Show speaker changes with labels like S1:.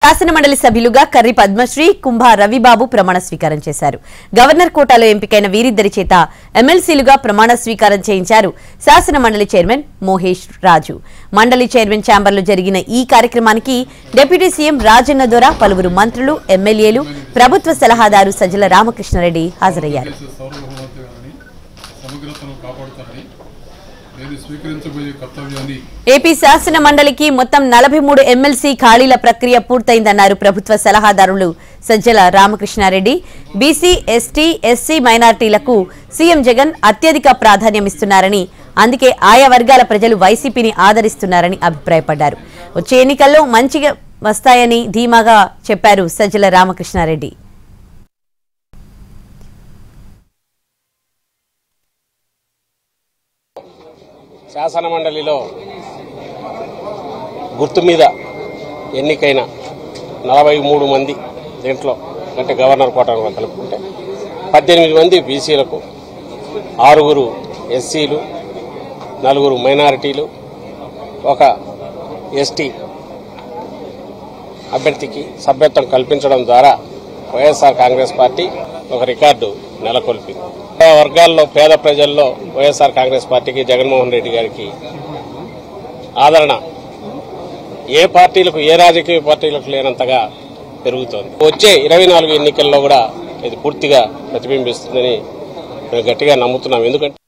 S1: శాసనమండలి సభ్యులుగా కర్రి పద్మశ్రీ కుంభ రవిబాబు ప్రమాణ స్వీకారం చేశారు గవర్నర్ కోటాలో ఎంపికైన వీరిద్దరి చేత ఎమ్మెల్సీలుగా ప్రమాణ స్వీకారం చేయించారు శాసనమండలి చైర్మన్ మోహేష్ రాజు మండలి చైర్మన్ ఛాంబర్లో జరిగిన ఈ కార్యక్రమానికి డిప్యూటీ సీఎం రాజన్న దొర పలువురు మంత్రులు ఎమ్మెల్యేలు ప్రభుత్వ సలహాదారు సజ్జల రామకృష్ణారెడ్డి హాజరయ్యారు
S2: దేశ సార్వభౌమత్వాన్ని సమగ్రతను కాపాడుతానని నేను స్వీకరించబోయే కర్తవ్యాన్ని
S1: ఏపీ శాసన మండలికి మొత్తం నలభై మూడు ఎమ్మెల్సీ ఖాళీల ప్రక్రియ పూర్తయిందన్నారు ప్రభుత్వ సలహాదారులు Sajjala Ramakrishna Reddy BC ST SC మైనార్టీలకు సీఎం జగన్ అత్యధిక ప్రాధాన్యమిస్తున్నారని అందుకే ఆయా వర్గాల ప్రజలు వైసీపీని ఆదరిస్తున్నారని అభిప్రాయపడ్డారు వచ్చే ఎన్నికల్లో మంచిగా వస్తాయని ధీమాగా చెప్పారు సజ్జల రామకృష్ణారెడ్డి
S3: శాసన మండలిలో గుర్తు మీద ఎన్నికైన నలభై మూడు మంది దీంట్లో అంటే గవర్నర్ కోటాను కలుపుకుంటే పద్దెనిమిది మంది బీసీలకు ఆరుగురు ఎస్సీలు నలుగురు మైనారిటీలు ఒక ఎస్టీ అభ్యర్థికి సభ్యత్వం కల్పించడం ద్వారా వైఎస్ఆర్ కాంగ్రెస్ పార్టీ ఒక రికార్డు నెలకొల్పింది ఆ వర్గాల్లో పేద ప్రజల్లో వైఎస్ఆర్ కాంగ్రెస్ పార్టీకి జగన్మోహన్ రెడ్డి గారికి ఆదరణ ఏ పార్టీలకు ఏ రాజకీయ పార్టీలకు లేనంతగా పెరుగుతోంది వచ్చే ఇరవై నాలుగు ఎన్నికల్లో కూడా ఇది పూర్తిగా ప్రతిబింబిస్తుందని మేము గట్టిగా నమ్ముతున్నాం ఎందుకంటే